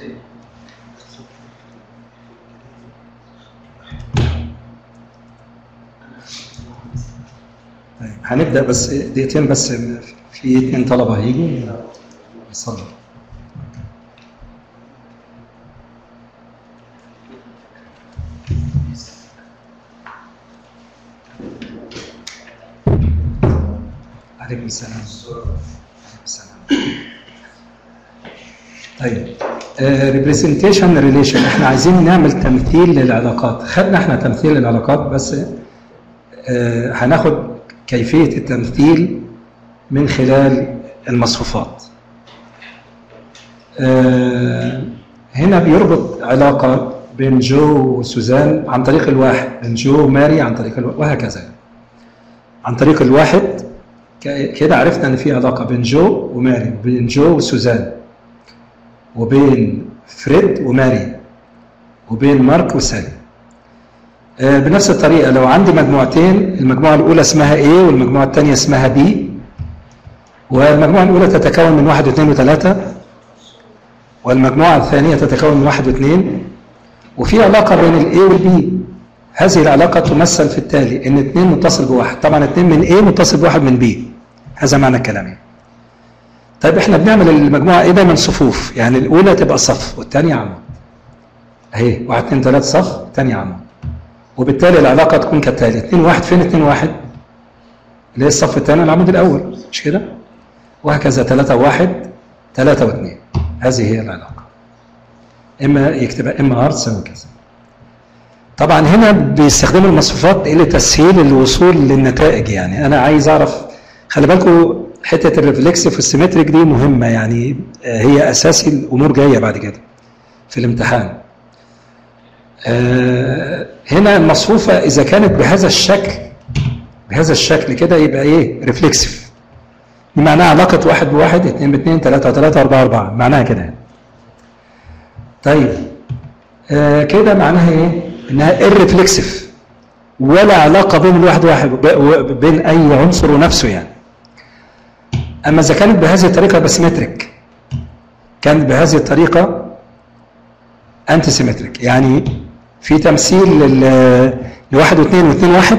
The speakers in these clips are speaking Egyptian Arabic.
طيب هنبدأ بس دقيقتين بس في اتنين طلبة هيجوا يصلوا عليكم السلام عليكم السلام طيب ريبريزنتيشن ريليشن احنا عايزين نعمل تمثيل للعلاقات خدنا احنا تمثيل للعلاقات بس آه، هناخد كيفية التمثيل من خلال المصفوفات آه، هنا بيربط علاقة بين جو وسوزان عن طريق الواحد بين جو وماري عن طريق الواحد وهكذا عن طريق الواحد ك- كده عرفنا ان في علاقة بين جو وماري بين جو وسوزان وبين فريد وماري وبين مارك وسالي آه، بنفس الطريقة لو عندي مجموعتين المجموعة الأولى اسمها A والمجموعة الثانية اسمها B والمجموعة الأولى تتكون من واحد واثنين وثلاثة والمجموعة الثانية تتكون من واحد واثنين وفي علاقة بين ال A وال B هذه العلاقة تمثل في التالي إن اثنين متصل بواحد طبعا اثنين من A متصل بواحد من B هذا معنى الكلام طيب احنا بنعمل المجموعة ايه دايما صفوف يعني الأولى تبقى صف والثانية عمود اهي واحد اثنين ثلاثة صف الثانية عمود وبالتالي العلاقة تكون كالتالي اثنين واحد فين اثنين واحد اللي هي الصف الثاني العمود الأول مش كده وهكذا ثلاثة واحد ثلاثة واثنين هذه هي العلاقة إما يكتبها إما ار تساوي كذا طبعا هنا بيستخدموا المصفوفات لتسهيل الوصول للنتائج يعني أنا عايز أعرف خلي بالكم حتة الريفلكسيف والسيمتريك دي مهمة يعني آه، هي أساسي الأمور جاية بعد كده في الامتحان آه، هنا المصفوفة إذا كانت بهذا الشكل بهذا الشكل كده يبقى إيه ريفلكسيف دي معناها علاقة واحد بواحد اثنين باثنين ثلاثة وثلاثة أربعة أربعة معناها كده يعني. طيب آه كده معناها إيه؟ إنها irreflexive ولا علاقة بين الواحد واحد وب- بين أي عنصر ونفسه يعني أما إذا كانت بهذه الطريقة بسيمتريك كانت بهذه الطريقة أنتي سيمتريك يعني في تمثيل لل- لواحد واثنين واثنين واحد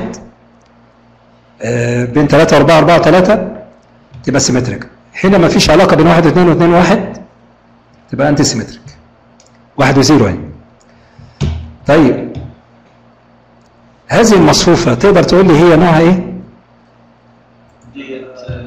آه، بين ثلاثة وأربعة أربعة وثلاثة تبقى سيمتريك هنا ما فيش علاقة بين واحد واثنين واثنين واحد تبقى أنتي سيمتريك واحد وزيرو يعني طيب هذه المصفوفة تقدر تقول لي هي نوعها إيه؟ ديت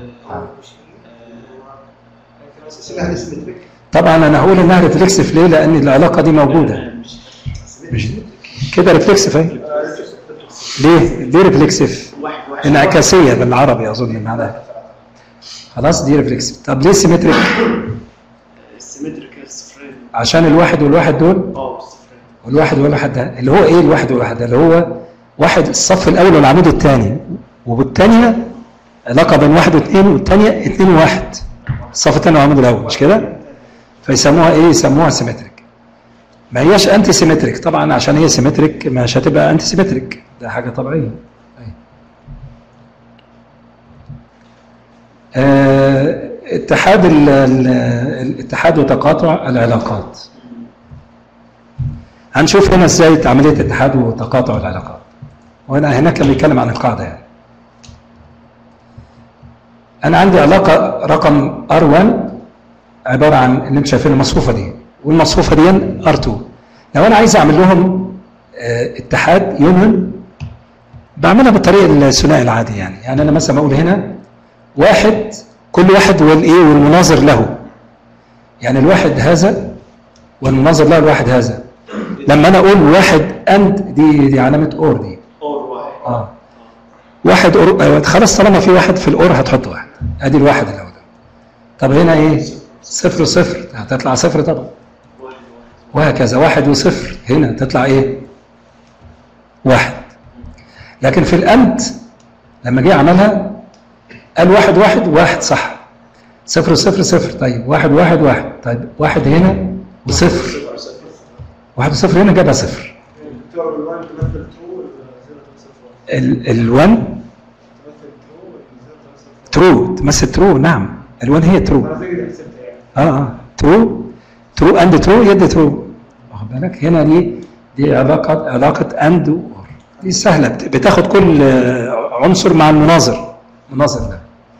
اسمها سيمتريك طبعا أنا هقول إنها ريفلكسيف ليه؟ لأن العلاقة دي موجودة مش كده ريفلكسيف أهي ليه؟ ليه ريفلكسيف؟ واحد واحد انعكاسية بالعربي أظن معناها خلاص دي ريفلكسيف طب ليه سيمتريك؟ السيمتريك الصفرين عشان الواحد والواحد دول اه الصفرين والواحد والواحد ده اللي هو ايه الواحد والواحد ده اللي هو واحد الصف الاول والعمود الثاني وبالثانيه علاقه بين واحد واثنين والثانيه اثنين وواحد الصف الثاني والعمود الاول مش كده؟ فيسموها ايه؟ يسموها سيمتريك ما هياش انتي سيمتريك طبعا عشان هي سيمتريك مش هتبقى انتي سيمتريك ده حاجه طبيعيه أي. آه، اتحاد ال- ال- الاتحاد وتقاطع العلاقات هنشوف هنا ازاي عمليه اتحاد وتقاطع العلاقات وهنا هناك كان بيتكلم عن القاعده يعني انا عندي علاقه رقم R1 عباره عن اللي انتم شايفين المصفوفه دي والمصفوفه دي R2 لو انا عايز اعمل لهم آه، اتحاد يونيون بعملها بالطريقه الثنائي العادي يعني يعني انا مثلا اقول هنا واحد كل واحد والايه والمناظر له يعني الواحد هذا والمناظر له الواحد هذا لما انا اقول واحد اند دي دي علامه اور دي اور واحد اه واحد اور أيوة خلاص طالما في واحد في الاور هتحط واحد ادي الواحد اللي هو ده طب هنا ايه صفر وصفر هتطلع صفر طبعا واحد واحد وهكذا واحد وصفر هنا تطلع ايه واحد لكن في الأمد لما جه عملها قال واحد واحد واحد صح صفر صفر صفر طيب واحد واحد واحد طيب واحد هنا وصفر واحد وصفر هنا جابها صفر دكتور الوان تمثل ترو ولا زيرو تمثل فور؟ ال- الوان تمثل ترو ولا زيرو تمثل فور؟ ترو تمثل ترو نعم الوان هي ترو انا زي كده حسبتها يعني اه اه ترو ترو اند ترو يدي ترو واخد بالك هنا دي دي علاقه علاقه اند اور دي سهله بت- بتاخد كل آه، عنصر مع المناظر المناظر ده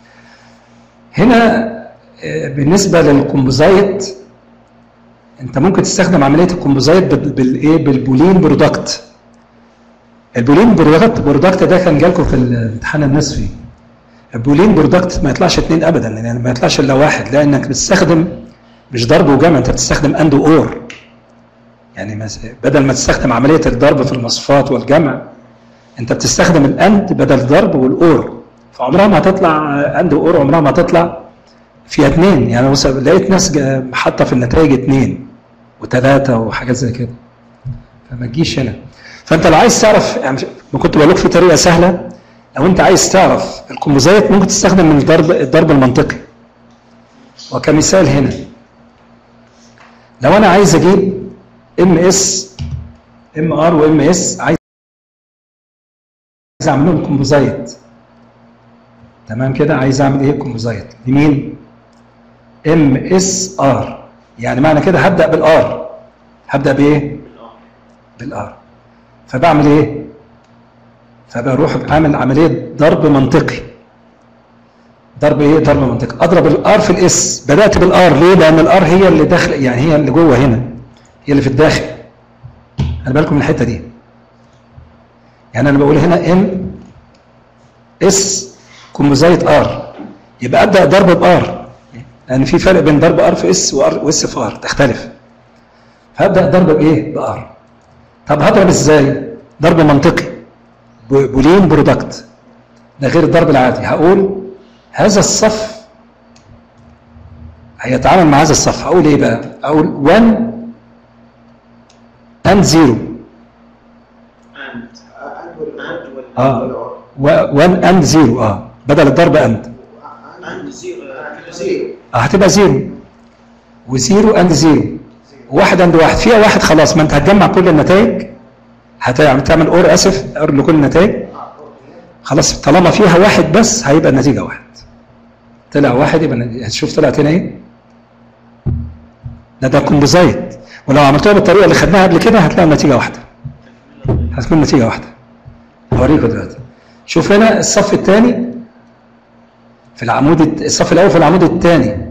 هنا آه، بالنسبه للكومبوزايت انت ممكن تستخدم عمليه الكومبوزايت بال- بالايه بالبولين برودكت البولين برودكت برودكت ده كان جالكم في الامتحان النصفي البولين برودكت ما يطلعش اثنين ابدا يعني ما يطلعش الا واحد لانك بتستخدم مش ضرب وجمع انت بتستخدم اند اور يعني مس- بدل ما تستخدم عمليه الضرب في المصفات والجمع انت بتستخدم الاند بدل الضرب والاور فعمرها ما هتطلع اند واور عمرها ما هتطلع فيها اثنين يعني بص لقيت ناس جا- حاطه في النتائج اثنين وثلاثه وحاجات زي كده فما تجيش هنا فانت لو عايز تعرف يعني ما كنت بقول لك في طريقه سهله لو انت عايز تعرف الكومبوزايت ممكن تستخدم من الضرب الضرب المنطقي وكمثال هنا لو انا عايز اجيب ام اس ام ار وام اس عايز عايز اعمل لهم كومبوزايت تمام كده عايز اعمل ايه كومبوزايت لمين ام اس ار يعني معنى كده هبدا بالار هبدا بايه بالار فبعمل ايه فبروح بعمل عمليه ضرب منطقي ضرب ايه ضرب منطقي اضرب الار في الاس بدات بالار ليه لان الار هي اللي داخل يعني هي اللي جوه هنا هي اللي في الداخل خلي بالكم من الحته دي يعني انا بقول هنا ام اس كومبوزايت ار يبقى ابدا ضرب بار لان في فرق بين ضرب ار في اس وار واس في ار تختلف فابدا ضرب بايه بار طب هضرب ازاي ضرب منطقي ب- بولين برودكت ده غير الضرب العادي هقول هذا الصف هيتعامل مع هذا الصف هقول ايه بقى اقول 1 and 0 and عند ولا and ولا اه 1 and 0 اه بدل الضرب and and zero uh, zero اه هتبقى 0 و0 and 0 واحد عند واحد فيها واحد خلاص ما انت هتجمع كل النتائج هتعمل تعمل اور اسف اور لكل النتائج خلاص طالما فيها واحد بس هيبقى النتيجه واحد طلع واحد يبقى النتيجة- هتشوف طلعت هنا ايه ده ده كومبوزايت ولو عملتوها بالطريقه اللي خدناها قبل كده هتلاقي النتيجه واحده هتكون النتيجه واحده هوريكم دلوقتي شوف هنا الصف الثاني في العمود الت- الصف الاول في العمود الثاني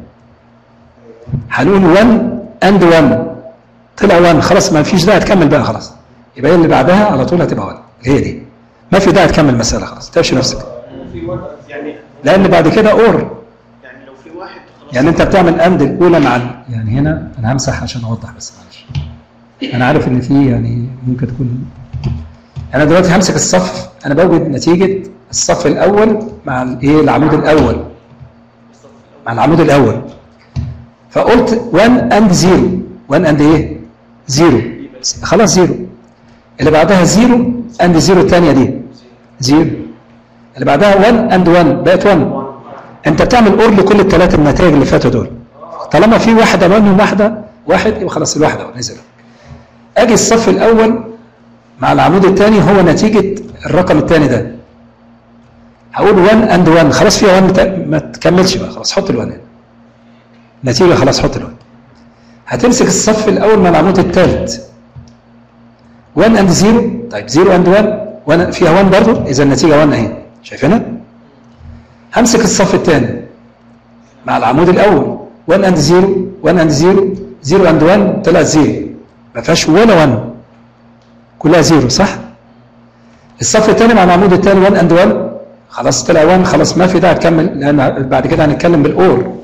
هنقول 1 اند 1 طلع 1 خلاص ما فيش داعي تكمل بقى خلاص يبقى هي اللي بعدها على طول هتبقى 1 هي دي ما في داعي تكمل المساله خلاص تمشي نفسك في واحد يعني لان بعد كده اور يعني لو في واحد خلاص يعني انت بتعمل اند الاولى مع ال- يعني هنا انا همسح عشان اوضح بس معلش انا عارف ان في يعني ممكن تكون انا دلوقتي همسك الصف انا بوجد نتيجه الصف الاول مع الايه العمود الاول مع العمود الاول فقلت 1 اند 0 1 اند ايه 0 خلاص 0 اللي بعدها 0 اند 0 الثانيه دي 0 اللي بعدها 1 اند 1 بقت 1 انت بتعمل اور لكل الثلاث النتائج اللي فاتوا دول طالما في واحده منهم واحده واحد يبقى خلاص الواحده نزل اجي الصف الاول مع العمود الثاني هو نتيجه الرقم الثاني ده هقول 1 اند 1 خلاص فيها 1 تا- ما تكملش بقى خلاص حط ال1 هنا نتيجه خلاص حط ال1 هتمسك الصف الاول مع العمود الثالث 1 اند 0 طيب 0 اند 1 1 فيها 1 برضه اذا النتيجه 1 اهي شايفينها؟ همسك الصف الثاني مع العمود الاول 1 اند 0 1 اند 0 0 اند 1 طلع 0 ما فيهاش ولا 1 كلها 0 صح؟ الصف الثاني مع العمود الثاني 1 اند 1 خلاص طلع 1 خلاص ما في داعي تكمل لان بعد كده هنتكلم بالاور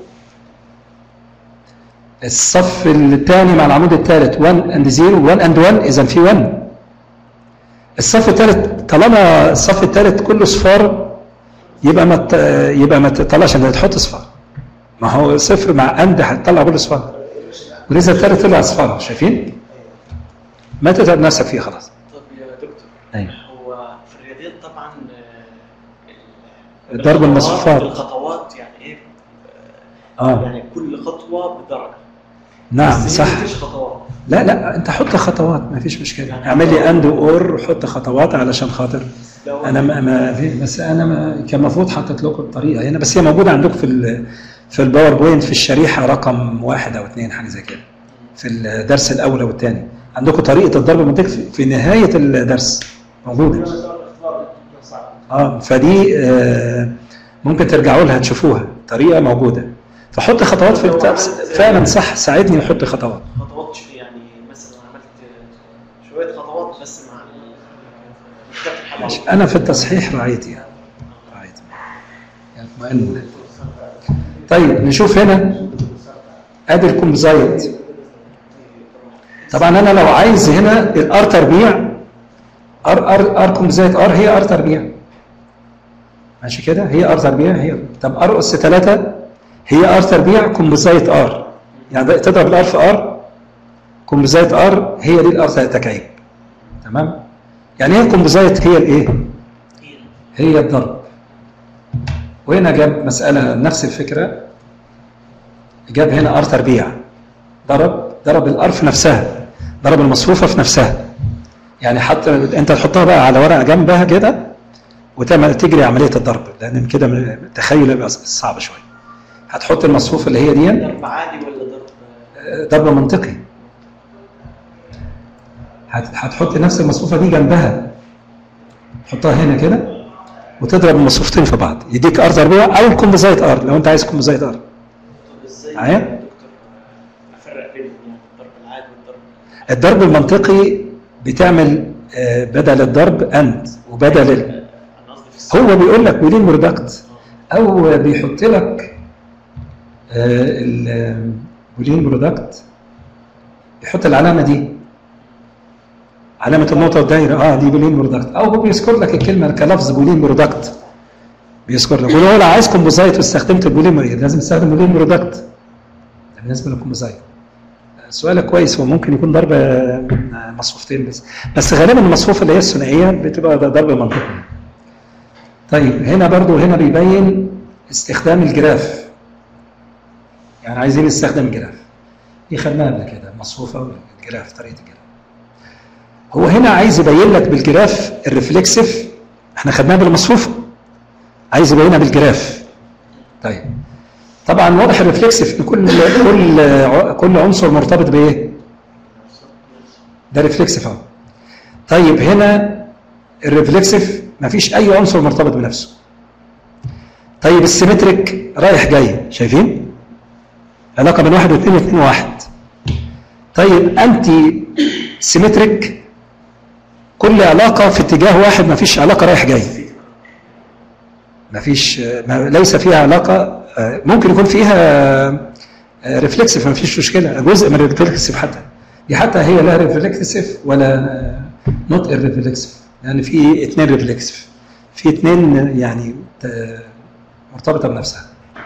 الصف الثاني مع العمود الثالث 1 اند 0 1 اند 1 اذا في 1 الصف الثالث طالما الصف الثالث كله صفار يبقى ما ت- يبقى ما تطلعش انت تحط صفار ما هو صفر مع اند هتطلع كل صفار ولسه الثالث طلع صفار شايفين؟ ما تتعب نفسك فيه خلاص طب يا دكتور ايوه هو في الرياضيات طبعا آه، ال- ضرب الخطوات- المصفوفات. الخطوات يعني ايه اه يعني كل خطوه بدرجه نعم بس صح هي مفيش خطوات لا لا انت حط خطوات ما فيش مشكله اعمل لي اند اور حط خطوات علشان خاطر لو انا ما, ما في بس انا ما كان المفروض حاطط لكم الطريقه هنا بس هي موجوده عندكم في ال في الباوربوينت في الشريحه رقم واحد او اثنين حاجه زي كده في الدرس الاول والثاني عندكم طريقه الضرب المنطقي في- في نهايه الدرس موجوده اختبار صعب اه فدي آه ممكن ترجعوا لها تشوفوها طريقه موجوده فحط خطوات في الكتاب فعلا صح ساعدني احط خطوات خطوات شوية يعني مثلا عملت شوية خطوات بس مع ال- كتابة الحلقة. ماشي. انا في التصحيح راعيت يعني راعيت يعني اطمئن طيب نشوف هنا ادي الكومبوزايت طبعا انا لو عايز هنا الار تربيع ار ار ار كومبوزايت ار هي ار تربيع ماشي كده هي ار تربيع هي طب ار اس 3 هي ار تربيع كومبوزايت ار يعني ده- تضرب الار في ار كومبوزايت ار هي دي الار تكعيب تمام يعني ايه كومبوزايت هي الايه هي الضرب وهنا جاب مسألة نفس الفكرة جاب هنا ار تربيع ضرب ضرب الار في نفسها ضرب المصفوفة في نفسها يعني حتى انت تحطها بقى على ورقة جنبها كده وتعمل تجري عملية الضرب لان كده من- تخيل يبقى صعب شوية هتحط المصفوفة اللي هي دي ضرب عادي ولا ضرب ضرب منطقي هت- هتحط نفس المصفوفة دي جنبها حطها هنا كده وتضرب المصفوفتين في بعض يديك ار تربيع او الكومبوزايت ار لو انت عايز كومبوزايت ار طب ازاي معايا؟ يا دكتور افرق بينهم يعني الضرب العادي والضرب الضرب المنطقي بتعمل آه، بدل الضرب اند وبدل ال... انا قصدي في السؤال هو بيقول لك بولين برودكت او بيحط لك البولين برودكت يحط العلامه دي علامه النقطه والدايره اه دي بولين برودكت او هو بيذكر لك الكلمه كلفظ بولين برودكت بيذكر لك ولو لو عايز كومبوزايت واستخدمت البولين لازم تستخدم بولين برودكت ده بالنسبه للكومبوزايت سؤالك كويس هو ممكن يكون ضرب من مصفوفتين بس بس غالبا المصفوفه اللي هي الثنائيه بتبقى ضرب منطقي طيب هنا برضو هنا بيبين استخدام الجراف يعني عايزين نستخدم الجراف دي خدناها قبل كده المصفوفه والجراف طريقه الجراف هو هنا عايز يبين لك بالجراف الريفلكسيف احنا خدناها بالمصفوفه عايز يبينها بالجراف طيب طبعا واضح الريفلكسيف ان كل كل ع- كل عنصر مرتبط بايه؟ ده ريفلكسيف اهو طيب هنا الريفلكسيف مفيش اي عنصر مرتبط بنفسه طيب السيمتريك رايح جاي شايفين علاقه بين واحد واثنين واثنين وواحد طيب انتي سيمتريك كل علاقه في اتجاه واحد مفيش علاقه رايح جاي مفيش ما ليس فيها علاقه آه، ممكن يكون فيها ريفلكسيف مفيش مشكله جزء من الريفلكسيف حتى دي حتى هي لا ريفلكسيف ولا نوت ريفلكسيف يعني في اثنين ريفلكسيف في اثنين يعني ت- مرتبطه بنفسها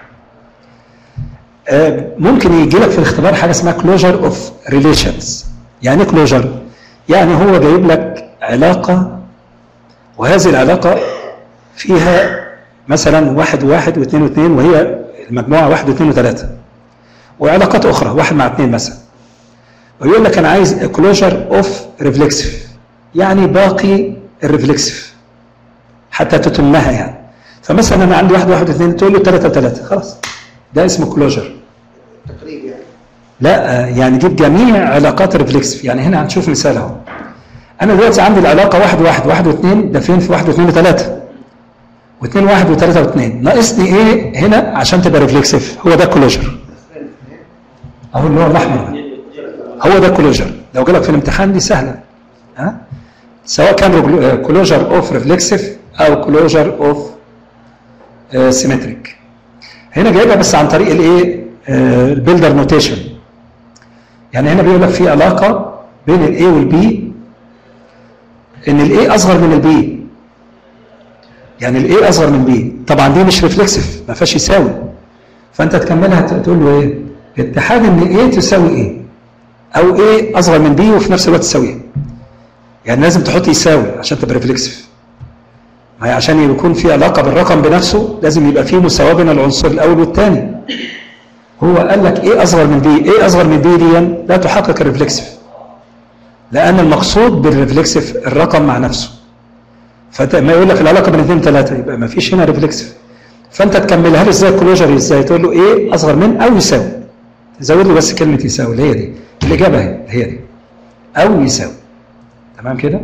آه، ممكن يجي لك في الاختبار حاجه اسمها كلوجر اوف ريليشنز يعني ايه كلوجر يعني هو جايب لك علاقه وهذه العلاقه فيها مثلا واحد وواحد واثنين واثنين وهي المجموعه واحد واثنين وثلاثه وعلاقات اخرى واحد مع اثنين مثلا ويقول لك انا عايز كلوجر اوف ريفلكسيف يعني باقي الريفلكسيف حتى تتمها يعني فمثلا انا عندي واحد واحد اثنين تقول له ثلاثه ثلاثه خلاص ده اسمه كلوجر تقريب يعني لا آه، يعني دي بجميع علاقات الريفلكسيف يعني هنا هنشوف مثال اهو انا دلوقتي عندي العلاقه واحد واحد واحد واثنين ده فين في واحد واثنين وثلاثه واثنين واحد وثلاثه واثنين ناقصني ايه هنا عشان تبقى ريفلكسيف هو ده الكلوجر اهو اللي هو الاحمر ده هو ده كلوجر لو جالك في الامتحان دي سهله ها سواء كان كلوجر اوف ريفلكسيف او كلوجر اوف سيمتريك هنا جايبها بس عن طريق الايه البيلدر نوتيشن يعني هنا بيقول لك في علاقه بين الاي والبي ان الاي اصغر من البي يعني الاي اصغر من بي طبعا دي مش ريفلكسيف ما فيهاش يساوي فانت تكملها تقول له ايه اتحاد ان ايه تساوي ايه او ايه اصغر من بي وفي نفس الوقت تساوي ايه يعني لازم تحط يساوي عشان تبقى ريفلكسيف ما هي عشان يكون في علاقه بالرقم بنفسه لازم يبقى في مساواه بين العنصر الاول والثاني هو قال لك ايه اصغر من بي ايه اصغر من بي دي لا تحقق الريفلكسيف لان المقصود بالريفلكسيف الرقم مع نفسه فما يقول لك العلاقه بين اثنين ثلاثه يبقى ما فيش هنا ريفلكسيف فانت تكملها له ازاي كلوجر ازاي تقول له ايه اصغر من او يساوي تزود له بس كلمه يساوي اللي هي دي الاجابه هي هي دي او يساوي تمام كده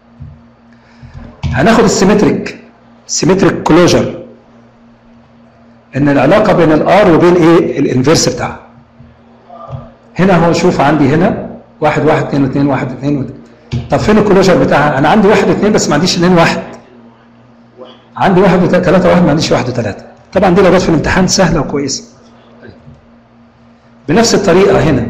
هناخد السيمتريك سيمتريك كلوجر ان العلاقه بين الار وبين ايه الانفرس بتاعها هنا هو شوف عندي هنا واحد واحد اثنين واثنين واحد اثنين واثنين. طب فين الكلوجر بتاعها انا عندي واحد واثنين بس ما عنديش اثنين واحد عندي واحد وثلاثة واحد ما عنديش واحد وثلاثة طبعا دي لو جت في الامتحان سهلة وكويسة بنفس الطريقة هنا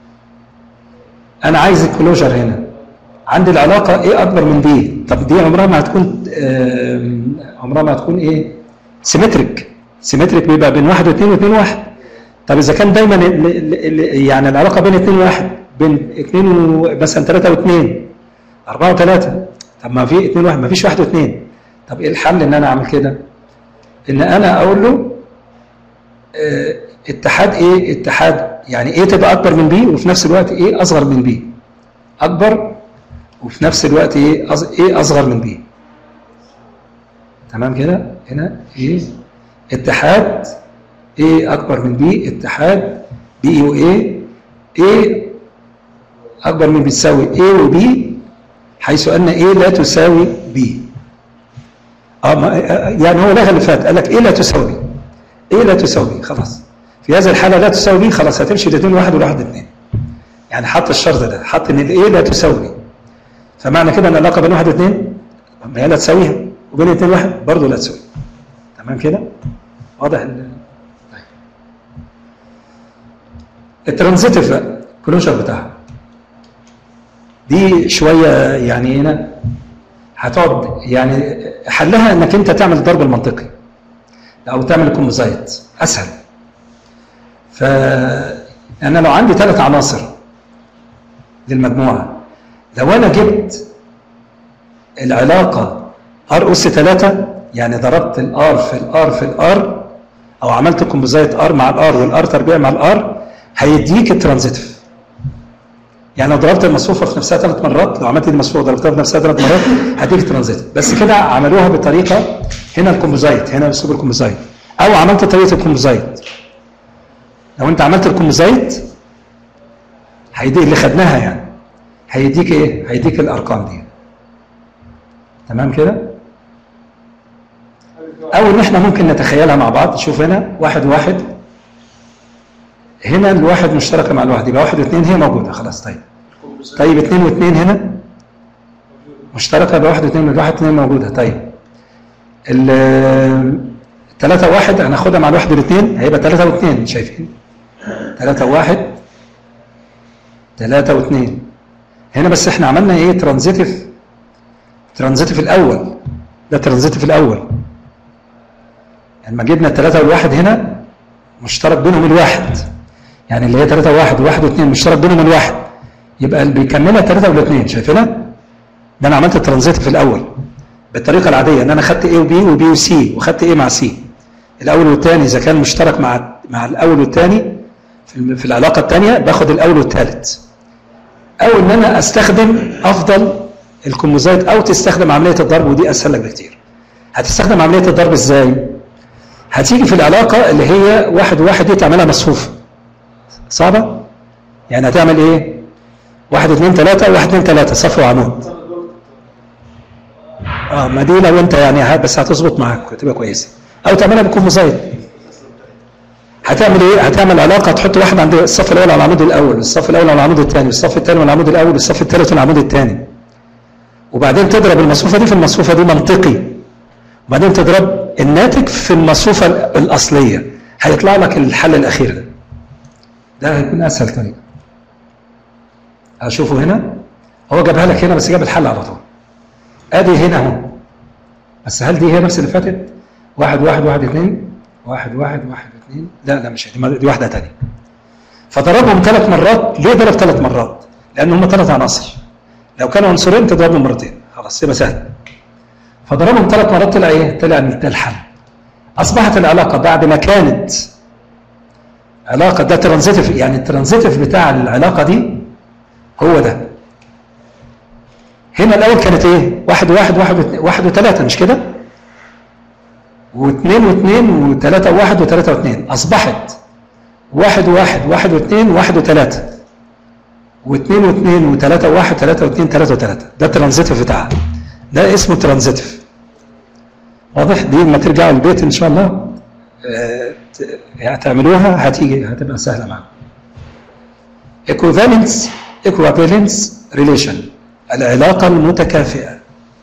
أنا عايز الكلوجر هنا عندي العلاقة إيه أكبر من دي طب دي عمرها ما هتكون آم، عمرها ما هتكون إيه سيمتريك سيمتريك بيبقى بين واحد واثنين واثنين واحد طب إذا كان دايما ال- ال- ال- يعني العلاقة بين اثنين واحد بين اثنين و- مثلا ثلاثة واثنين أربعة وثلاثة طب ما في اثنين واحد ما فيش واحد واثنين طب ايه الحل ان انا اعمل كده ان انا اقول له آه، اتحاد ايه اتحاد يعني ايه تبقى اكبر من بي وفي نفس الوقت ايه اصغر من بي اكبر وفي نفس الوقت ايه أص- ايه اصغر من بي تمام كده هنا ايه اتحاد ايه اكبر من بي اتحاد بي وايه ايه اكبر من بتساوي ايه وبي حيث ان ايه لا تساوي بي اه ما- آه، يعني هو لغى اللي فات قال لك ايه لا تساوي ايه لا تساوي خلاص في هذه الحاله لا تساوي بي خلاص هتمشي الاثنين واحد والواحد اثنين يعني حط الشرط ده حط ان الايه لا تساوي بي فمعنى كده ان العلاقه بين واحد واثنين ما هي لا تساويها وبين اثنين واحد برضه لا تساوي تمام كده واضح ال- طيب. الترانزيتيف بقى كلوجر بتاعها دي شويه يعني هنا هتقعد يعني حلها انك انت تعمل الضرب المنطقي او تعمل الكومبوزايت اسهل ف انا لو عندي ثلاث عناصر للمجموعه لو انا جبت العلاقه ار اس 3 يعني ضربت الار في الار في الار او عملت كومبوزايت ار مع الار والار تربيع مع الار هيديك الترانزيتيف يعني لو ضربت المصفوفه في نفسها ثلاث مرات لو عملت دي المصفوفه ضربتها في نفسها ثلاث مرات هتيجي ترانزيت بس كده عملوها بطريقه هنا الكومبوزايت هنا اسلوب الكومبوزايت او عملت طريقه الكومبوزايت لو انت عملت الكومبوزايت هيدي اللي خدناها يعني هيديك ايه؟ هيديك الارقام دي تمام كده؟ او ان احنا ممكن نتخيلها مع بعض شوف هنا واحد واحد هنا الواحد مشتركه مع الواحد يبقى واحد واثنين هي موجوده خلاص طيب طيب اثنين واثنين هنا مشتركه يبقى واحد واثنين الواحد اثنين موجوده طيب ال- ثلاثة واحد هناخدها مع الواحد والاثنين هيبقى ثلاثة واثنين شايفين ثلاثة واحد ثلاثة واثنين هنا بس احنا عملنا ايه ترانزيتيف ترانزيتيف الاول ده ترانزيتيف الاول لما جبنا الثلاثة والواحد هنا مشترك بينهم الواحد يعني اللي هي ثلاثة واحد وواحد واثنين مشترك بينهم الواحد يبقى اللي بيكملها الثلاثة والاثنين شايفينها؟ ده انا عملت الترانزيتيف الاول بالطريقه العاديه ان انا خدت ايه وبي وبي وسي وخدت ايه مع سي الاول والثاني اذا كان مشترك مع مع الاول والثاني في الم- في العلاقه الثانيه باخد الاول والثالث او ان انا استخدم افضل الكوموزايت او تستخدم عمليه الضرب ودي اسهل لك بكتير هتستخدم عمليه الضرب ازاي هتيجي في العلاقه اللي هي واحد وواحد دي تعملها مصفوفه صعبه يعني هتعمل ايه واحد اثنين ثلاثة واحد اثنين ثلاثة صف وعمود اه ما دي لو انت يعني ها- بس هتظبط معاك هتبقى كويسه او تعملها بكومبوزايت هتعمل ايه هتعمل علاقه تحط واحد عند الصف الاول على العمود الاول الصف الاول على العمود الثاني الصف الثاني على العمود الاول الصف الثالث على العمود الثاني وبعدين تضرب المصفوفه دي في المصفوفه دي منطقي وبعدين تضرب الناتج في المصفوفه ال- الاصليه هيطلع لك الحل الاخير ده ده هيكون اسهل طريقه هشوفه هنا هو جابها لك هنا بس جاب الحل على طول ادي هنا اهو بس هل دي هي نفس اللي فاتت؟ واحد واحد واحد اثنين واحد واحد واحد اثنين لا لا مش هي دي, دي واحده ثانيه فضربهم ثلاث مرات ليه ضرب ثلاث مرات؟ لان هم ثلاث عناصر لو كانوا عنصرين تضربهم مرتين خلاص يبقى سهل فضربهم ثلاث مرات طلع ايه؟ طلع إن ده الحل اصبحت العلاقه بعد ما كانت علاقه ده ترانزيتيف يعني الترانزيتيف بتاع العلاقه دي هو ده هنا الاول كانت ايه واحد واحد واحد واثنين واحد وثلاثة مش كده واثنين واثنين وثلاثة وواحد وثلاثة واثنين اصبحت واحد وواحد واحد واثنين واحد وثلاثة واثنين واثنين وثلاثة وواحد ثلاثة واثنين ثلاثة وثلاثة ده الترانزيتيف بتاعها ده اسمه ترانزيتيف واضح دي لما ترجعوا البيت ان شاء الله آه، ت- هتعملوها هتيجي هتبقى سهلة معاكم equivalence equivalence relation العلاقة المتكافئة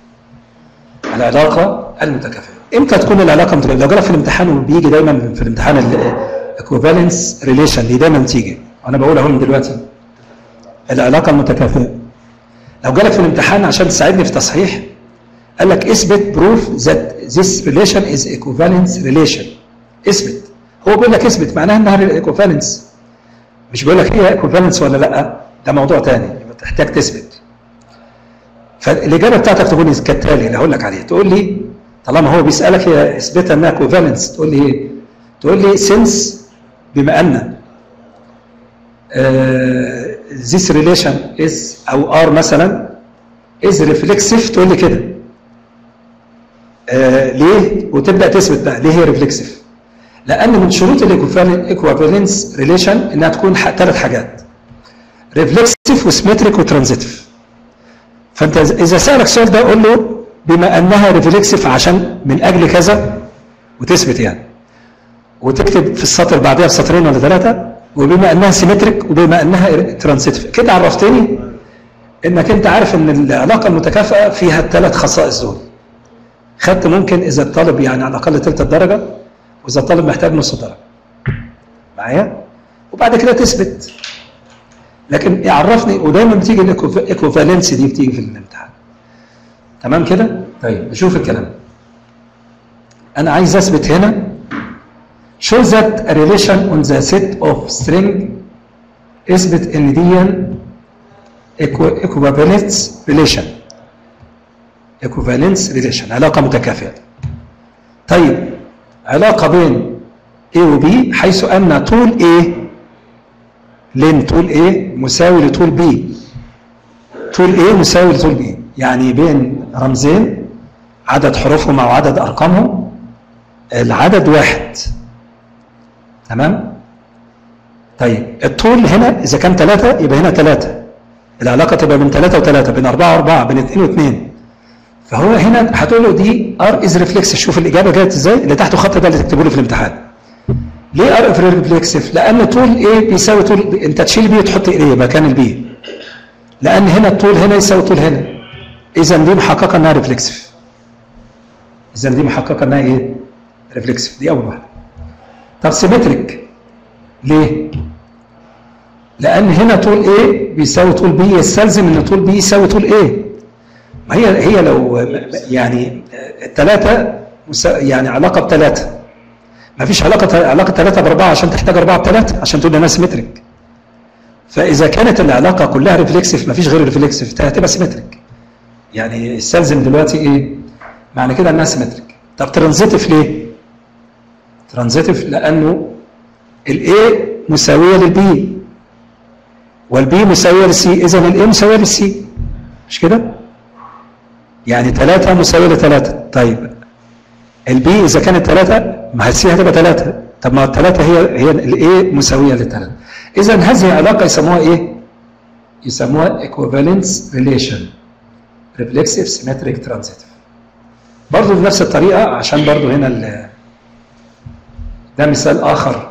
العلاقة المتكافئة امتى تكون العلاقة متكافئة لو جالك في الامتحان وبيجي دايما في الامتحان الايكوفالنس ريليشن دي دايما تيجي انا بقول اهو من دلوقتي العلاقة المتكافئة لو جالك في الامتحان عشان تساعدني في تصحيح قال لك اثبت بروف ذات ذيس ريليشن از ايكوفالنس ريليشن اثبت هو بيقول لك اثبت معناها انها ايكوفالنس مش بيقول لك هي ايكوفالنس ولا لا ده موضوع تاني يبقى تحتاج تثبت فالاجابه بتاعتك تكون كالتالي اللي هقول لك عليه تقول لي طالما هو بيسالك هي اثبتها انها كوفالنس تقول لي ايه؟ تقول لي سنس بما ان ذيس ريليشن از او ار مثلا از ريفلكسيف تقول لي كده آه ليه؟ وتبدا تثبت بقى ليه هي ريفلكسيف؟ لان من شروط الايكوفالنس ريليشن انها تكون ثلاث حاجات ريفلكسيف وسيمتريك وترانزيتيف فانت اذا سالك السؤال ده قول له بما انها ريفلكسيف عشان من اجل كذا وتثبت يعني وتكتب في السطر بعدها بسطرين ولا ثلاثه وبما انها سيمتريك وبما انها ترانزيتيف كده عرفتني انك انت عارف ان العلاقه المتكافئه فيها الثلاث خصائص دول خدت ممكن اذا الطالب يعني على الاقل ثلث الدرجه واذا الطالب محتاج نص درجه معايا وبعد كده تثبت لكن يعرفني ودايما بتيجي الايكوفالنسي دي بتيجي في الامتحان تمام كده طيب نشوف الكلام انا عايز اثبت هنا show that a relation on the set of string اثبت ان دي equivalence relation equivalence relation علاقه متكافئه طيب علاقه بين A و B حيث ان طول A لين طول A مساوي لطول B طول A مساوي لطول B يعني بين رمزين عدد حروفهم او عدد ارقامهم العدد واحد تمام طيب الطول هنا اذا كان ثلاثة يبقى هنا ثلاثة العلاقة تبقى بين ثلاثة وثلاثة بين أربعة وأربعة بين اثنين واثنين فهو هنا هتقول له دي ار از ريفلكس شوف الإجابة جت ازاي اللي تحته خط ده اللي تكتبه له في الامتحان ليه ار ريفلكسيف لأن طول ايه بيساوي طول B. انت تشيل بي وتحط ايه مكان البي لأن هنا الطول هنا يساوي طول هنا إذا دي محققة انها ريفلكسيف إذا دي محققة انها ايه ريفلكسيف دي أول واحدة طب سيمتريك ليه؟ لأن هنا طول A بيساوي طول B يستلزم إن طول B يساوي طول A ما هي هي لو يعني الثلاثة يعني علاقة بثلاثة ما فيش علاقة علاقة ثلاثة بأربعة عشان تحتاج أربعة بثلاثة عشان تقول إنها سيمتريك فإذا كانت العلاقة كلها ريفلكسيف ما فيش غير ريفلكسيف هتبقى سيمتريك يعني يستلزم دلوقتي إيه؟ معنى كده إنها سيمتريك طب ترانزيتيف ليه؟ ترانزيتيف لانه الاي مساويه للبي والبي مساويه للسي اذا الاي مساويه للسي مش كده؟ يعني 3 مساويه لثلاثة طيب البي اذا كانت 3 ما السي هتبقى 3 طب ما الثلاثة هي هي الاي مساويه للثلاثة اذا هذه العلاقه يسموها ايه؟ يسموها equivalence relation reflexive symmetric transitive برضه بنفس الطريقه عشان برضه هنا ال ده مثال آخر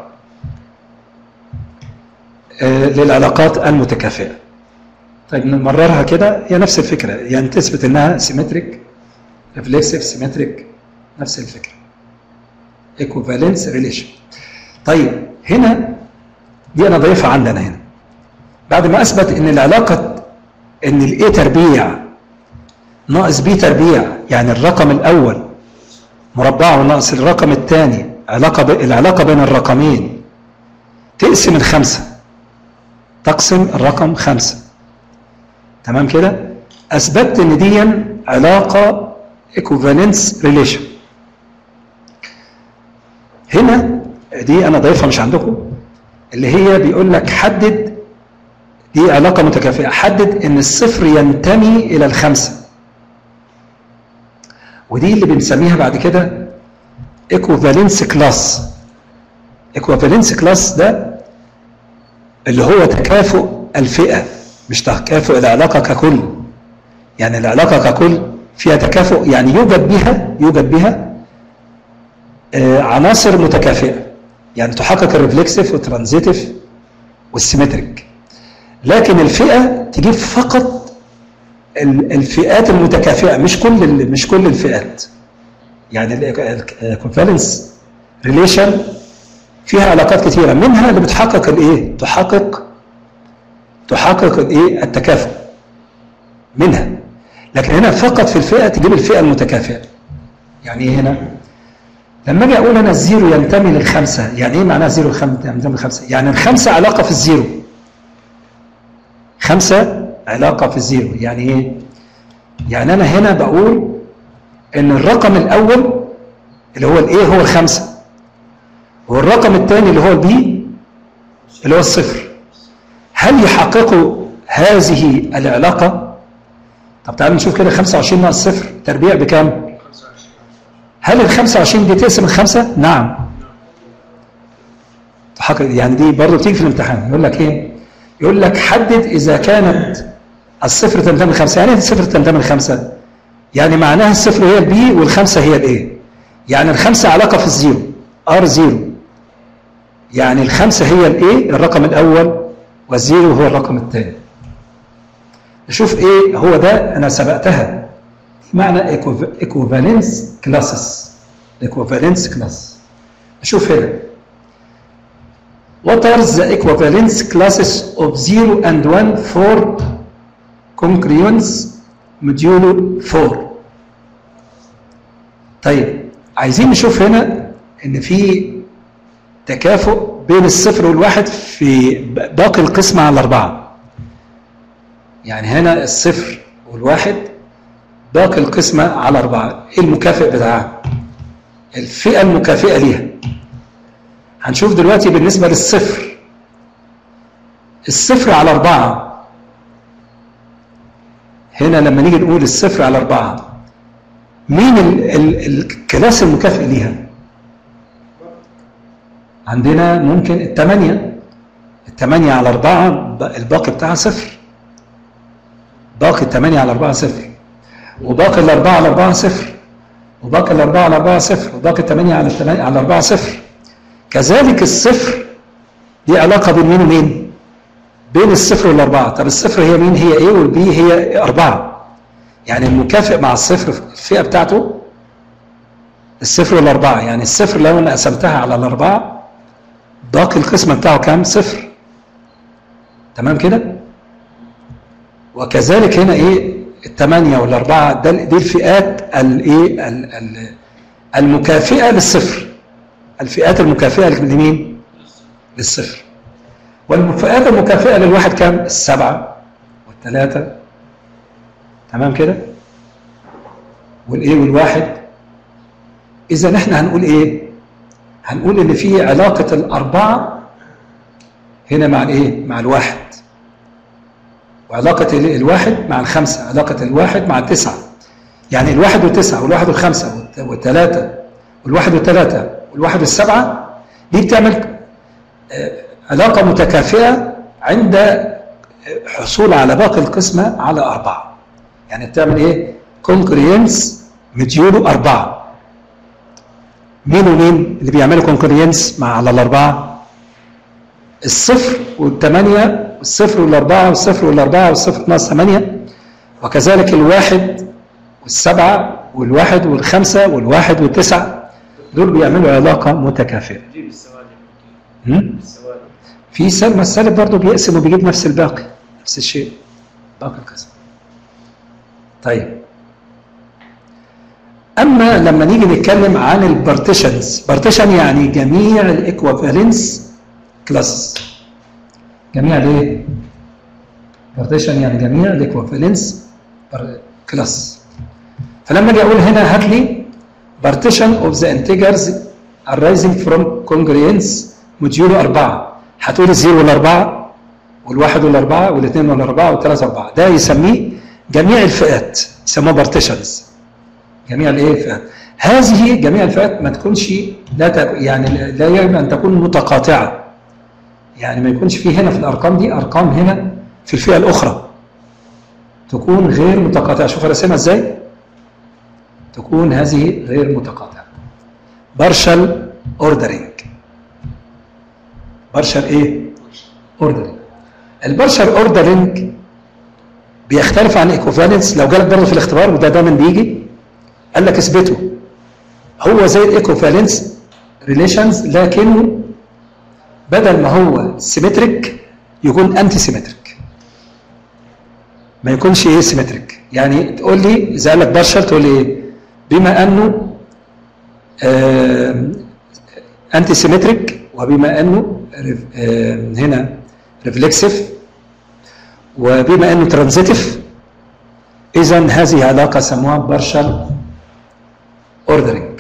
آه للعلاقات المتكافئة طيب نمررها كده هي نفس الفكرة يعني تثبت انها سيمتريك ريفلكسيف سيمتريك نفس الفكرة ايكوفالنس ريليشن طيب هنا دي انا ضيفها عندنا هنا بعد ما اثبت ان العلاقة ان الاي تربيع ناقص بي تربيع يعني الرقم الاول مربعه ناقص الرقم الثاني علاقة ب... العلاقة بين الرقمين تقسم الخمسة تقسم الرقم خمسة تمام كده أثبتت إن دي علاقة equivalence relation هنا دي أنا ضايفها مش عندكم اللي هي بيقول لك حدد دي علاقة متكافئة حدد إن الصفر ينتمي إلى الخمسة ودي اللي بنسميها بعد كده ايكوفالنس كلاس ايكوفالنس كلاس ده اللي هو تكافؤ الفئه مش تكافؤ العلاقه ككل يعني العلاقه ككل فيها تكافؤ يعني يوجد بها يوجد بها آه، عناصر متكافئه يعني تحقق الريفلكسيف والترانزيتيف والسيمتريك لكن الفئه تجيب فقط ال- الفئات المتكافئه مش كل ال- مش كل الفئات يعني الكونفالنس ريليشن فيها علاقات كثيره منها اللي بتحقق الايه تحقق تحقق الايه التكافؤ منها لكن هنا فقط في الفئه تجيب الفئه المتكافئه يعني ايه هنا لما اجي اقول انا الزيرو ينتمي للخمسه يعني ايه معناها زيرو خم- ينتمي للخمسه يعني الخمسه علاقه في الزيرو خمسه علاقه في الزيرو يعني ايه يعني انا هنا بقول ان الرقم الاول اللي هو الايه هو الخمسه والرقم الثاني اللي هو البي اللي هو الصفر هل يحققوا هذه العلاقه طب تعالوا نشوف كده 25 ناقص صفر تربيع بكام هل ال 25 دي تقسم الخمسه نعم تحقق يعني دي برضه بتيجي في الامتحان يقول لك ايه يقول لك حدد اذا كانت الصفر تنتمي لخمسه يعني ايه الصفر تنتمي لخمسه يعني معناها الصفر هي البي والخمسه هي الايه يعني الخمسه علاقه في الزيرو ار زيرو يعني الخمسه هي الايه الرقم الاول والزيرو هو الرقم الثاني نشوف ايه هو ده انا سبقتها معنى ايكوفالنس كلاسز ايكوفالنس كلاس نشوف هنا What are the equivalence classes of 0 and 1 for congruence modulo 4 طيب عايزين نشوف هنا ان في تكافؤ بين الصفر والواحد في باقي القسمة على الأربعة يعني هنا الصفر والواحد باقي القسمة على أربعة إيه المكافئ بتاعها الفئة المكافئة ليها هنشوف دلوقتي بالنسبة للصفر الصفر على أربعة هنا لما نيجي نقول الصفر على أربعة مين ال ال الكلاس المكافئ ليها عندنا ممكن الثمانية الثمانية على أربعة الباقي بتاعها صفر باقي الثمانية على أربعة صفر وباقي الأربعة على أربعة صفر وباقي الأربعة على أربعة صفر وباقي الثمانية على الثمانية على أربعة صفر كذلك الصفر دي علاقة بين مين ومين؟ بين الصفر والأربعة طب الصفر هي مين؟ هي إيه والبي هي أربعة يعني المكافئ مع الصفر الفئة بتاعته الصفر والأربعة يعني الصفر لو أنا قسمتها على الأربعة باقي القسمة بتاعه كام؟ صفر تمام كده؟ وكذلك هنا إيه؟ الثمانية والأربعة ده دي الفئات الإيه؟ ال- ال- المكافئة للصفر الفئات المكافئة لمين؟ للصفر والفئات المكافئة للواحد كام؟ السبعة والثلاثة تمام كده؟ والإيه والواحد إذا إحنا هنقول إيه؟ هنقول إن في علاقة الأربعة هنا مع الإيه؟ مع الواحد وعلاقة ال- الواحد مع الخمسة علاقة الواحد مع التسعة يعني الواحد والتسعة والواحد والخمسة والت- والثلاثة والواحد والثلاثة والواحد والسبعة دي بتعمل آه، علاقة متكافئة عند آه، حصول على باقي القسمة على أربعة يعني بتعمل إيه؟ كونكرينس مديوله أربعة مين ومين اللي بيعملوا كونكرينس مع على الأربعة؟ الصفر والثمانية والصفر والأربعة والصفر والأربعة والصفر ناقص ثمانية وكذلك الواحد والسبعة والواحد والخمسة والواحد والتسعة دول بيعملوا علاقة متكافئة جيب السوالف هم؟ السوالف في سلمى السالب برضه بيقسم وبيجيب نفس الباقي نفس الشيء باقي القسم طيب اما لما نيجي نتكلم عن البارتيشنز بارتيشن يعني جميع الايكوفالنس كلاسز جميع الايه بارتيشن يعني جميع الايكوفالنس كلاس فلما اجي اقول هنا هات لي partition of the integers arising from congruence موديوله أربعة هتقول الزيرو والأربعة والواحد والأربعة والاثنين والأربعة والثلاثة والأربعة ده يسميه جميع الفئات يسموه partitions جميع الايه الفئات هذه جميع الفئات ما تكونش لا ت... يعني لا يجب ان تكون متقاطعه يعني ما يكونش في هنا في الارقام دي ارقام هنا في الفئه الاخرى تكون غير متقاطعه شوف رسمها ازاي تكون هذه غير متقاطعه بارشل اوردرنج بارشل ايه اوردرنج البارشل اوردرنج بيختلف عن ايكوفالنس لو جالك برضه في الاختبار وده دايما بيجي قال لك اثبته هو زي الايكوفالنس ريليشنز لكنه بدل ما هو سيمتريك يكون انتي سيمتريك ما يكونش ايه سيمتريك يعني تقول لي اذا قال لك بارشل تقول لي ايه بما انه انتي سيمتريك وبما انه آه هنا ريفلكسيف وبما انه ترانزيتيف اذا هذه علاقه سموها بارشل اوردرنج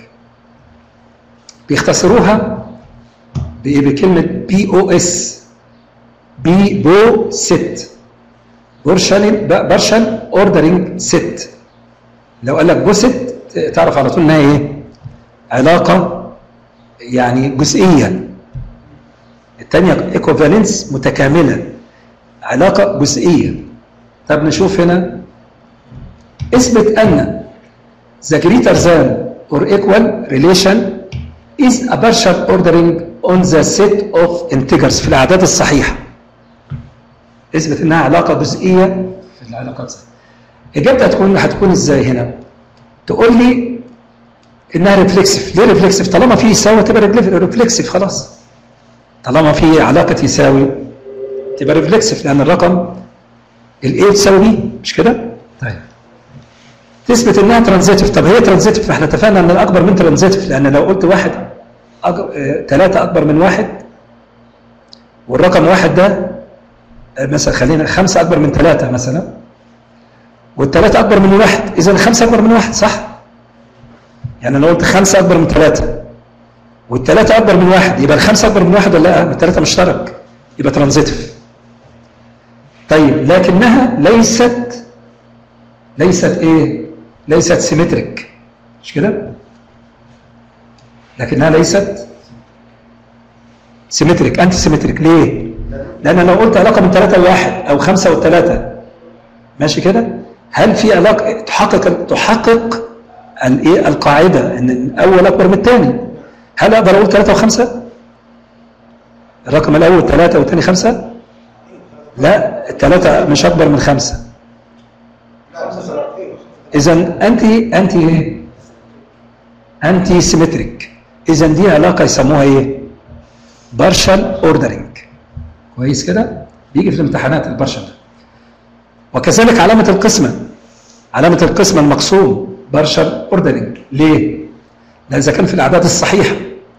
بيختصروها بايه بكلمه بي او اس بي بو ست بارشل بارشل اوردرنج ست لو قال لك بو ست تعرف على طول انها ايه علاقه يعني جزئيه الثانيه ايكوفالنس متكامله علاقه جزئيه طب نشوف هنا اثبت ان the greater than or equal relation is a partial ordering on the set of integers في الاعداد الصحيحه اثبت انها علاقه جزئيه في العلاقات الصحيحه اجابتها هتكون هتكون ازاي هنا تقول لي انها ريفلكسيف ليه ريفلكسيف طالما في يساوي تبقى ريفلكسيف خلاص طالما في علاقه يساوي تبقى ريفلكسيف لان الرقم الايه تساوي بي مش كده طيب تثبت انها ترانزيتيف طب هي ترانزيتيف فاحنا اتفقنا ان الاكبر من ترانزيتيف لان لو قلت واحد أج... اه... ثلاثة اكبر من واحد والرقم واحد ده اه مثلا خلينا خمسة اكبر من ثلاثة مثلا والثلاثة اكبر من واحد اذا خمسة اكبر من واحد صح يعني لو قلت خمسة اكبر من ثلاثة والثلاثة اكبر من واحد يبقى الخمسة اكبر من واحد ولا لا الثلاثة مشترك يبقى ترانزيتيف طيب لكنها ليست ليست ايه ليست سيمتريك مش كده لكنها ليست سيمتريك انتي سيمتريك ليه لان لو قلت علاقه من ثلاثة لواحد او خمسة والثلاثة ماشي كده هل في علاقه تحقق تحقق الايه القاعده ان الاول اكبر من الثاني هل اقدر اقول ثلاثة وخمسة الرقم الاول ثلاثة والثاني خمسة لا الثلاثة مش اكبر من خمسة اذا انت انت ايه انتي سيمتريك اذا دي علاقه يسموها ايه بارشال اوردرنج كويس كده بيجي في الامتحانات البارشال ده وكذلك علامه القسمه علامه القسمه المقسوم بارشال اوردرنج ليه لان اذا كان في الاعداد الصحيحه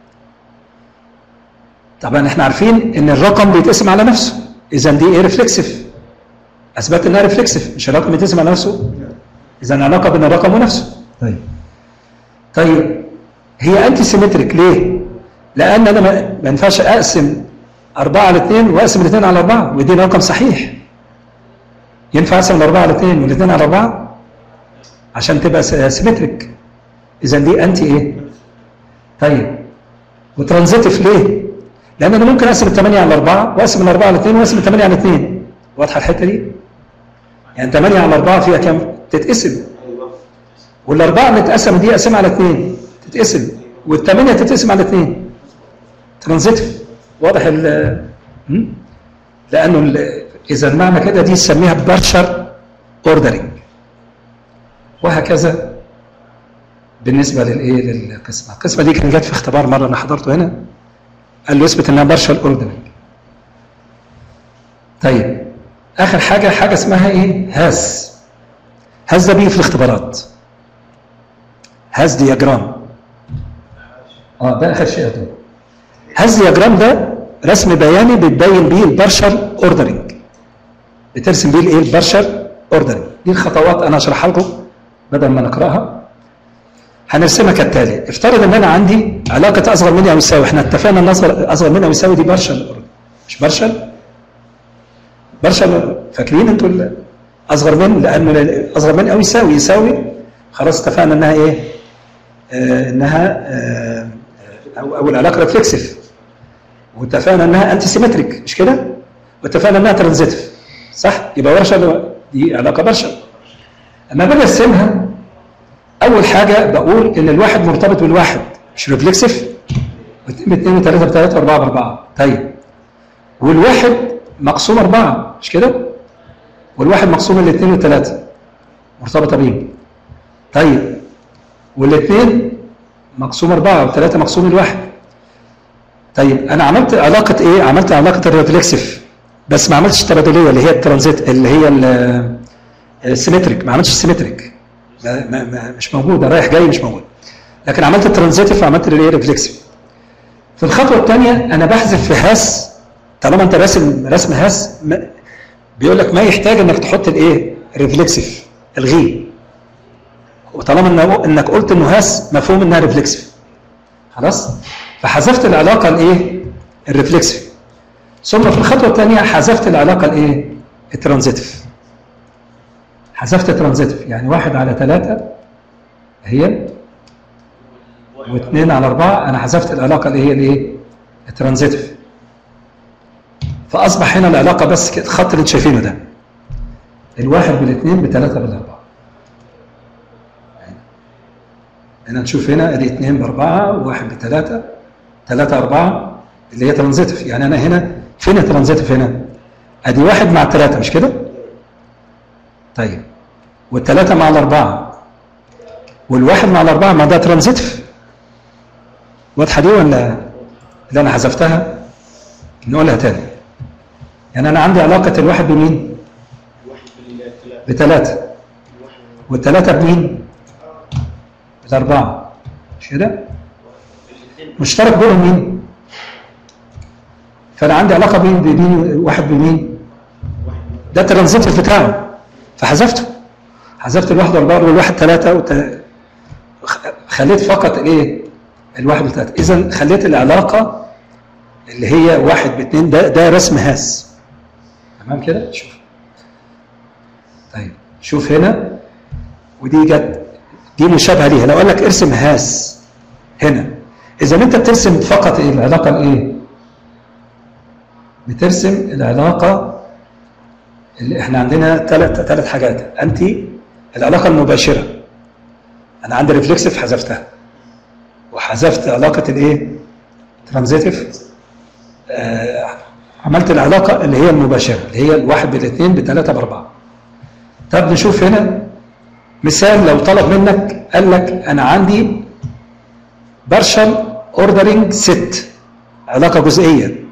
طبعا احنا عارفين ان الرقم بيتقسم على نفسه اذا دي ايه ريفلكسيف اثبت انها ريفلكسيف مش الرقم يتقسم على نفسه اذا علاقه بين الرقم ونفسه طيب طيب هي انتي سيمتريك ليه لان انا ما ينفعش اقسم 4 على 2 واقسم الاثنين على 4 ودي رقم صحيح ينفع اقسم الاربعه على 2 والاثنين على 4 عشان تبقى سيمتريك اذا دي انتي ايه طيب وترانزيتيف ليه لان انا ممكن اقسم الثمانيه على 4 واقسم الاربعه على 2 واقسم الثمانيه على 2 واضحه الحته دي يعني 8 على 4 فيها كام تتقسم والاربعه اللي اتقسم دي اقسمها على 2 تتقسم والثمانيه تتقسم على 2 ترانزيتيف واضح ال لانه ال اذا المعنى كده دي نسميها بارشر اوردرنج وهكذا بالنسبه للايه للقسمه القسمه دي كانت جت في اختبار مره انا حضرته هنا قال له اثبت انها بارشل اوردرنج طيب اخر حاجه حاجه اسمها ايه هاز هاز ده بيجي في الاختبارات هاز دياجرام اه ده اخر شيء ده هاز دياجرام ده رسم بياني بتبين بيه البارشل اوردرنج بترسم بيه الايه البارشل اوردرنج دي الخطوات انا اشرحها لكم بدل ما نقراها هنرسمها كالتالي افترض ان انا عندي علاقه اصغر مني او يساوي احنا اتفقنا ان اصغر اصغر مني او يساوي دي بارشل مش بارشل بارشل فاكرين انتوا اصغر من لانه اصغر من او يساوي يساوي خلاص اتفقنا انها ايه آه انها آه او او العلاقه ريفلكسيف واتفقنا انها انتي سيمتريك مش كده واتفقنا انها ترانزيتيف صح يبقى بارشل دي علاقه بارشل اما باجي ارسمها اول حاجه بقول ان الواحد مرتبط بالواحد مش ريفلكسيف واثنين باثنين وثلاثه بثلاثه واربعه باربعه طيب والواحد مقسوم اربعه مش كده؟ والواحد مقسوم الاثنين والثلاثه مرتبطه بيه طيب والاثنين مقسوم اربعه والثلاثه مقسوم الواحد طيب انا عملت علاقه ايه؟ عملت علاقه الريفلكسيف بس ما عملتش التبادليه اللي هي الترانزيت اللي هي ال- السيمتريك ما عملتش السيمتريك ما ما ما مش موجوده رايح جاي مش موجود لكن عملت الترانزيتيف وعملت الايه ريفلكسيف في الخطوه الثانيه انا بحذف في هاس طالما انت راسم رسم هاس ما- بيقول لك ما يحتاج انك تحط الايه ريفلكسيف الغيه وطالما إنه- انك قلت انه هاس مفهوم انها ريفلكسيف خلاص فحذفت العلاقه الايه الريفلكسيف ثم في الخطوه الثانيه حذفت العلاقه الايه الترانزيتيف حذفت ترانزيتيف يعني واحد على ثلاثة هي واثنين على أربعة أنا حذفت العلاقة اللي هي الإيه؟ الترانزيتيف فأصبح هنا العلاقة بس كده الخط اللي أنتم شايفينه ده الواحد بالاثنين بثلاثة بالأربعة هنا نشوف هنا ادي اثنين باربعه وواحد بثلاثه ثلاثه اربعه اللي هي ترانزيتيف يعني انا هنا فين الترانزيتيف هنا؟ ادي واحد مع الثلاثه مش كده؟ طيب والثلاثه مع الاربعه والواحد مع الاربعه ما ده ترانزيتيف واضحه دي ولا اللي انا حذفتها؟ نقولها تاني يعني انا عندي علاقه الواحد بمين؟ بثلاثه والثلاثه بمين؟ بالأربعة مش كده؟ مشترك بينهم مين؟ فأنا عندي علاقة بين بين واحد بمين؟ ده الترانزيتيف بتاعه فحذفته حذفت الواحد والأربعة والواحد ثلاثة وت... خليت فقط إيه؟ الواحد وثلاثة إذا خليت العلاقة اللي هي واحد باثنين ده ده رسم هاس تمام كده؟ شوف طيب شوف هنا ودي جت دي مشابهه ليها لو قال لك ارسم هاس هنا اذا انت بترسم فقط ايه العلاقه الايه بترسم العلاقه اللي احنا عندنا ثلاث ثلاث حاجات انت العلاقه المباشره انا عندي ريفلكسيف حذفتها وحذفت علاقه الايه ترانزيتيف آه عملت العلاقه اللي هي المباشره اللي هي الواحد بالاثنين بثلاثه باربعه طب نشوف هنا مثال لو طلب منك قال لك انا عندي بارشل اوردرنج ست علاقه جزئيه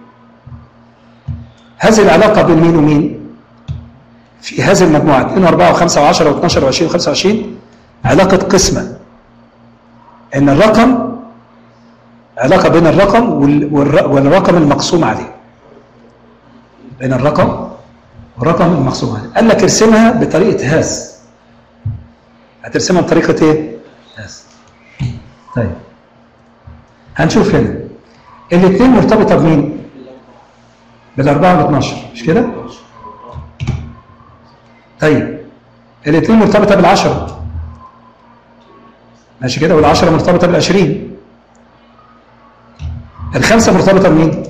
هذه العلاقه بين مين ومين في هذه المجموعه 2 و4 و5 و10 و12 و20 و25 علاقه قسمه ان الرقم علاقه بين الرقم وال- والر- والرقم المقسوم عليه بين الرقم والرقم المقسوم عليه قال لك ارسمها بطريقه هاس هترسمها بطريقه ايه؟ هاس طيب هنشوف هنا الاثنين مرتبطه بمين؟ بالاربعه وال 12 مش كده؟ طيب الاثنين مرتبطه بالعشره ماشي كده والعشره مرتبطه بالعشرين الخمسه مرتبطه بمين؟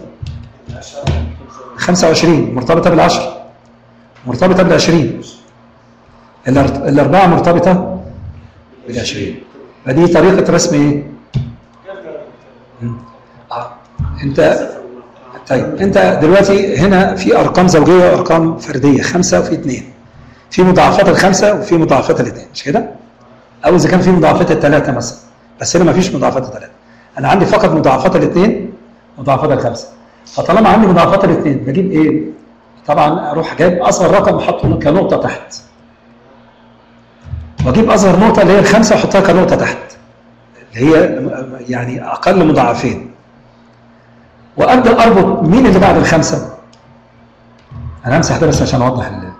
25 مرتبطه بالعشره مرتبطه بالعشرين الأر- الاربعه مرتبطه بالعشرين فدي طريقه رسم ايه؟ مم. آه. انت طيب انت دلوقتي هنا في ارقام زوجيه وارقام فرديه خمسه وفي اثنين في مضاعفات الخمسه وفي مضاعفات الاثنين مش كده؟ او اذا كان في مضاعفات الثلاثه مثلا بس هنا ما فيش مضاعفات الثلاثه انا عندي فقط مضاعفات الاثنين مضاعفات الخمسه فطالما عندي مضاعفات الاثنين بجيب ايه؟ طبعا اروح جايب اصغر رقم واحطه كنقطه تحت واجيب اصغر نقطه اللي هي الخمسه واحطها كنقطه تحت اللي هي يعني اقل مضاعفين وابدا اربط مين اللي بعد الخمسه انا همسح ده بس عشان اوضح ال-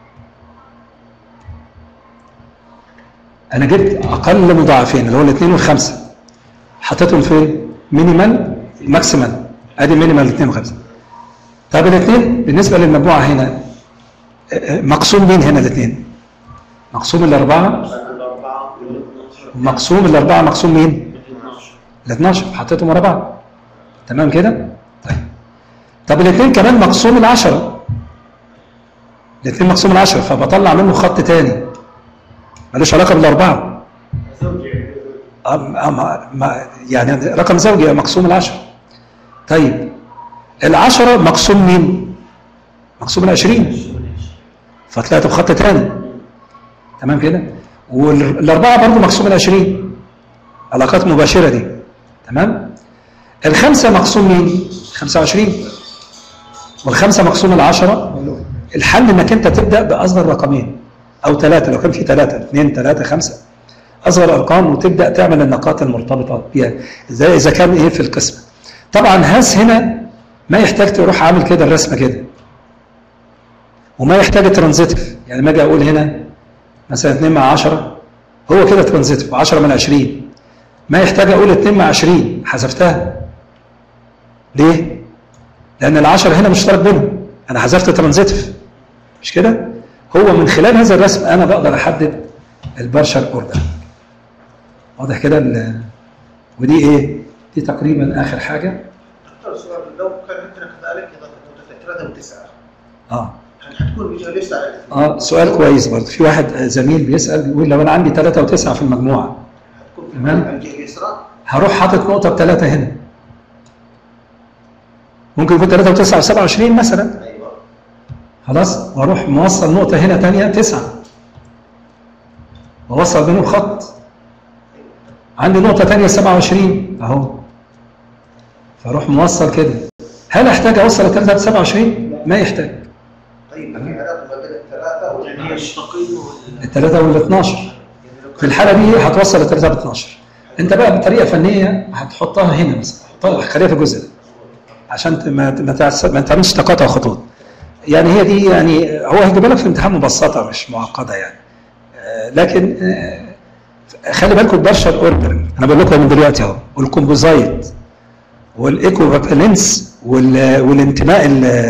انا جبت اقل مضاعفين اللي هو الاثنين والخمسه حطيتهم فين مينيمال ماكسيمال ادي مينيمال الاثنين وخمسه طب الاثنين بالنسبه للمجموعه هنا اه، اه، مقسوم مين هنا الاثنين مقسوم الاربعه الأربعة وال 12 مقسوم الاربعه مقسوم مين ال 12 حطيتهم ورا بعض تمام كده طيب طب الاثنين كمان مقسوم العشرة الاثنين مقسوم العشرة فبطلع منه خط تاني ملوش علاقة بالأربعة زوجي أم- أم- ما- يعني رقم زوجي مقسوم العشرة طيب العشرة مقسوم مين؟ مقسوم العشرين فطلعت بخط تاني تمام كده؟ والأربعة برضو مقسوم العشرين علاقات مباشرة دي تمام؟ الخمسة مقسوم مين؟ 25 والخمسة مقسوم العشرة الحل انك انت تبدأ بأصغر رقمين أو ثلاثة لو كان في ثلاثة اثنين ثلاثة خمسة أصغر أرقام وتبدأ تعمل النقاط المرتبطة بيها زي إذا كان إيه في القسمة طبعا هاس هنا ما يحتاج تروح عامل كده الرسمة كده وما يحتاج ترانزيتيف يعني ما اجي اقول هنا مثلا 2 مع 10 هو كده ترانزيتيف 10 من 20 ما يحتاج اقول 2 مع 20 حذفتها ليه؟ لان العشرة هنا مشترك بينهم انا حذفت ترانزيتيف مش كده؟ هو من خلال هذا الرسم انا بقدر احدد البارشل اوردر واضح كده ال- ودي ايه؟ دي تقريبا اخر حاجه دكتور سؤال لو كان عندنا كذلك اذا كنت ثلاثة وتسعة اه هل حتكون بيجي ليش على الاثنين؟ اه سؤال كويس برضه في واحد آه، زميل بيسال بيقول لو انا عندي ثلاثة وتسعة في المجموعه حتكون في تمام. على الجهة اليسرى هروح حاطط نقطة بثلاثة هنا ممكن يكون ثلاثة وتسعة وسبعة وعشرين مثلا ايوه خلاص واروح موصل نقطة هنا تانية تسعة ووصل بينهم خط عندي نقطة تانية 27 اهو فاروح موصل كده هل احتاج اوصل الثلاثة ل 27 ما يحتاج طيب في علاقة ما بين الثلاثة يعني هي وال التقييم وال- الثلاثة وال 12 في الحالة دي هتوصل الثلاثة ب 12 انت بقى بطريقة فنية هتحطها هنا مثلا حطها خليها في الجزء ده عشان ت- ما ما تعس- ما تعملش تقاطع خطوط يعني هي دي يعني هو هيجيب لك في امتحان مبسطة مش معقدة يعني آه، لكن آه، خلي بالكم البارشال اوردر انا بقول لكم من دلوقتي اهو والكومبوزايت والايكوفالنس والانتماء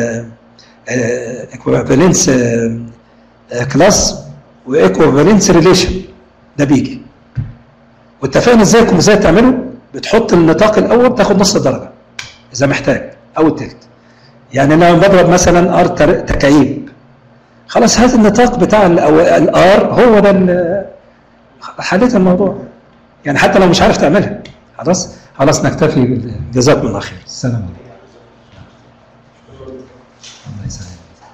الايكوفالنس كلاس وايكوفالنس ريليشن ده بيجي واتفقنا ازاي الكومبوزايت تعمله بتحط النطاق الاول تاخد نص درجه اذا محتاج او التلت يعني انا لما بضرب مثلا ار تر- تكعيب خلاص هذا النطاق بتاع الار هو ده ال- حليت الموضوع يعني حتى لو مش عارف تعملها خلاص خلاص نكتفي بال- جزاكم الله خير السلام عليكم الله يسلمك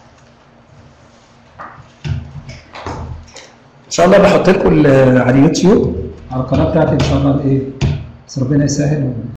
ان شاء الله بحط لكم ال- على اليوتيوب على القناه بتاعتي ان شاء الله ايه بس ربنا يسهل